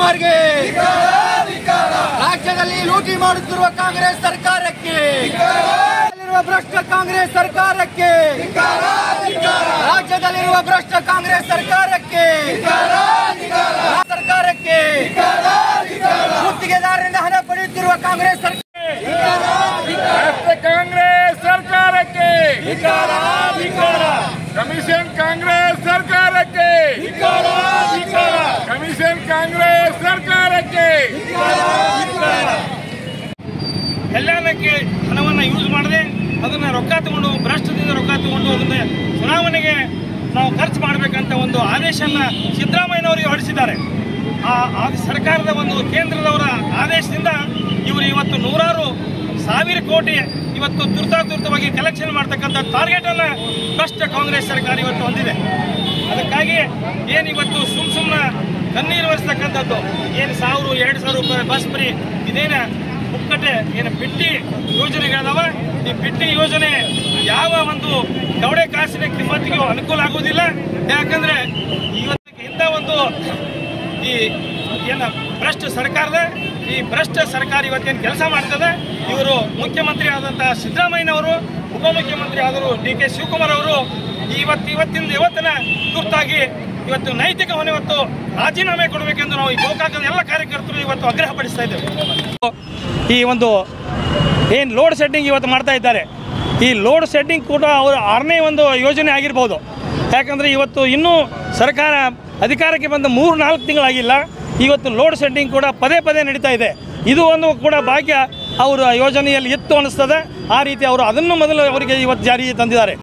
ಶಿವಕುಮಾರ್ಗೆ ರಾಜ್ಯದಲ್ಲಿ ಲೂಟಿ ಮಾಡುತ್ತಿರುವ ಕಾಂಗ್ರೆಸ್ ಸರ್ಕಾರಕ್ಕೆ ರಾಜ್ಯದಲ್ಲಿರುವ ಭ್ರಷ್ಟ ಕಾಂಗ್ರೆಸ್ ಸರ್ಕಾರಕ್ಕೆ ರಾಜ್ಯದಲ್ಲಿರುವ ಭ್ರಷ್ಟ ಕಾಂಗ್ರೆಸ್ ಸರ್ಕಾರಕ್ಕೆ ಸರ್ಕಾರಕ್ಕೆ ಗುತ್ತಿಗೆದಾರರಿಂದ ಹಣ ಪಡೆಯುತ್ತಿರುವ ಕಾಂಗ್ರೆಸ್ ಸರ್ಕಾರ ರಾಷ್ಟ್ರ ಕಾಂಗ್ರೆಸ್ ಸರ್ಕಾರಕ್ಕೆ ಕಮಿಷನ್ ಕಾಂಗ್ರೆಸ್ ಸರ್ಕಾರಕ್ಕೆ ಕಮಿಷನ್ ಕಾಂಗ್ರೆಸ್ ಸರ್ಕಾರಕ್ಕೆ ಕಲ್ಯಾಣಕ್ಕೆ ಹಣವನ್ನು ಯೂಸ್ ಮಾಡದೆ ಅದನ್ನ ರೊಕ್ಕ ತಗೊಂಡು ಭ್ರಷ್ಟದಿಂದ ರೊಕ್ಕ ತಗೊಂಡು ಅದನ್ನ ಚುನಾವಣೆಗೆ ನಾವು ಖರ್ಚು ಮಾಡಬೇಕಂತ ಒಂದು ಆದೇಶನ ಸಿದ್ದರಾಮಯ್ಯನವರಿಗೆ ಹೊರಡಿಸಿದ್ದಾರೆ ಆ ಆ ಸರ್ಕಾರದ ಒಂದು ಕೇಂದ್ರದವರ ಆದೇಶದಿಂದ ಇವರು ಇವತ್ತು ನೂರಾರು ಸಾವಿರ ಕೋಟಿ ಇವತ್ತು ತುರ್ತಾತುರ್ತವಾಗಿ ಕಲೆಕ್ಷನ್ ಮಾಡ್ತಕ್ಕಂಥ ಟಾರ್ಗೆಟ್ ಅನ್ನ ಭ್ರಷ್ಟ ಕಾಂಗ್ರೆಸ್ ಸರ್ಕಾರ ಇವತ್ತು ಹೊಂದಿದೆ ಅದಕ್ಕಾಗಿ ಏನು ಇವತ್ತು ಸುಮ್ ಸುಮ್ಮನೆ ಕಣ್ಣೀರು ಒರೆಸ್ತಕ್ಕಂಥದ್ದು ಏನು ಸಾವಿರ ಎರಡು ಸಾವಿರ ರೂಪಾಯಿ ಬಸ್ ಫ್ರೀ ಇದೇನ ಪುಕ್ಕಟೆ ಏನು ಬಿಟ್ಟಿ ಯೋಜನೆಗಳದಾವ ಈ ಬಿಟ್ಟಿ ಯೋಜನೆ ಯಾವ ಒಂದು ದವಡೆ ಕಾಸಿನ ಕಿಮ್ಮತ್ತಿಗೂ ಅನುಕೂಲ ಆಗುವುದಿಲ್ಲ ಯಾಕಂದ್ರೆ ಇವತ್ತಿಗೆ ಇಂಥ ಒಂದು ಈ ಏನ ಭ್ರಷ್ಟ ಸರ್ಕಾರದ ಈ ಭ್ರಷ್ಟ ಸರ್ಕಾರ ಇವತ್ತೇನು ಕೆಲಸ ಮಾಡ್ತದೆ ಇವರು ಮುಖ್ಯಮಂತ್ರಿ ಆದಂತಹ ಸಿದ್ದರಾಮಯ್ಯನವರು ಉಪಮುಖ್ಯಮಂತ್ರಿ ಆದರು ಡಿ ಕೆ ಶಿವಕುಮಾರ್ ಅವರು ಇವತ್ತು ಇವತ್ತಿನ ಇವತ್ತಿನ ತುರ್ತಾಗಿ ಇವತ್ತು ನೈತಿಕ ಹೊಣೆ ಇವತ್ತು ರಾಜೀನಾಮೆ ಕೊಡಬೇಕೆಂದು ನಾವು ಈ ಗೋಕಾಕದ ಎಲ್ಲ ಕಾರ್ಯಕರ್ತರು ಇವತ್ತು ಆಗ್ರಹಪಡಿಸ್ತಾ ಇದ್ದೇವೆ ಈ ಒಂದು ಏನು ಲೋಡ್ ಸೆಟ್ಟಿಂಗ್ ಇವತ್ತು ಮಾಡ್ತಾ ಇದ್ದಾರೆ ಈ ಲೋಡ್ ಸೆಟ್ಟಿಂಗ್ ಕೂಡ ಅವರ ಆರನೇ ಒಂದು ಯೋಜನೆ ಆಗಿರ್ಬೋದು ಯಾಕಂದರೆ ಇವತ್ತು ಇನ್ನೂ ಸರ್ಕಾರ ಅಧಿಕಾರಕ್ಕೆ ಬಂದ ಮೂರು ನಾಲ್ಕು ತಿಂಗಳಾಗಿಲ್ಲ ಇವತ್ತು ಲೋಡ್ ಸೆಟ್ಟಿಂಗ್ ಕೂಡ ಪದೇ ಪದೇ ನಡೀತಾ ಇದೆ ಇದು ಒಂದು ಕೂಡ ಭಾಗ್ಯ ಅವರ ಯೋಜನೆಯಲ್ಲಿ ಇತ್ತು ಅನಿಸ್ತದೆ ಆ ರೀತಿ ಅವರು ಅದನ್ನು ಮೊದಲು ಅವರಿಗೆ ಇವತ್ತು ಜಾರಿಗೆ ತಂದಿದ್ದಾರೆ